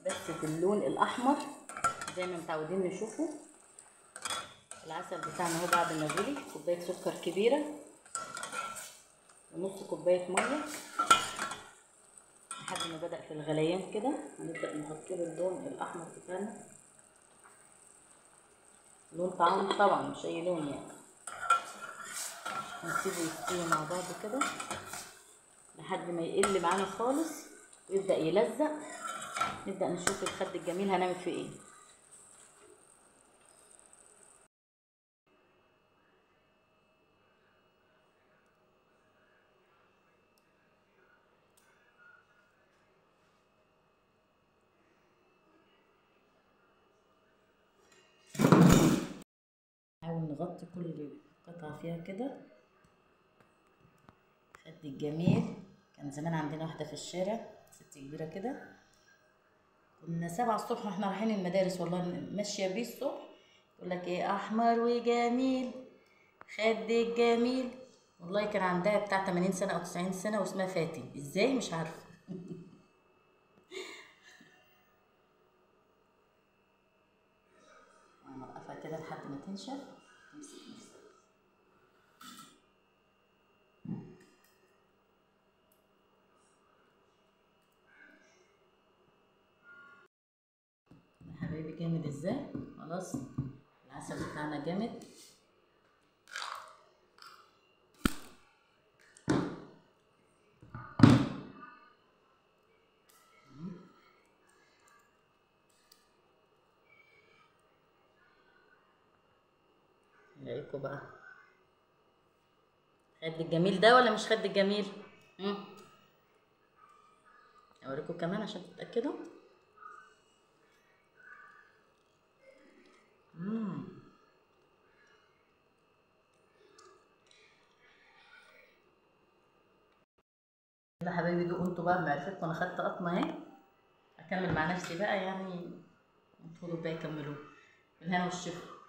بس باللون الاحمر زي ما متعودين نشوفه العسل بتاعنا اهو بعد ما غلي كوبايه سكر كبيره ونص كوبايه ميه لحد ما بدا في الغليان كده هنبدا نحط له اللون الاحمر بتاعنا لون طعام طبعا مش اي لون يعني نسيبه يستوي مع بعض كده لحد ما يقل معانا خالص ويبدا يلزق نبدا نشوف الخد الجميل هنعمل فيه ايه نحاول نغطي كل قطعة فيها كده خد الجميل كان زمان عندنا واحدة في الشارع ست كبيرة كده كنا سبعة الصبح واحنا رايحين المدارس والله ماشية بيه الصبح يقول لك ايه أحمر وجميل خد الجميل والله كان عندها بتاع 80 سنة أو 90 سنة واسمها فاتن ازاي مش عارفة هنوقفها كده لحد ما تنشف تمسك نفسها يا حبايبي جامد ازاي خلاص العسل بتاعنا جامد رايكم بقى خد الجميل ده ولا مش خد الجميل مم. اوريكم كمان عشان تتاكدوا مم. يلا حبايبي دوقوا انتوا بقى بمعرفتكم انا خدت قطمه اهي اكمل مع نفسي بقى يعني انتوا بقى كملوا بالهنا والشفا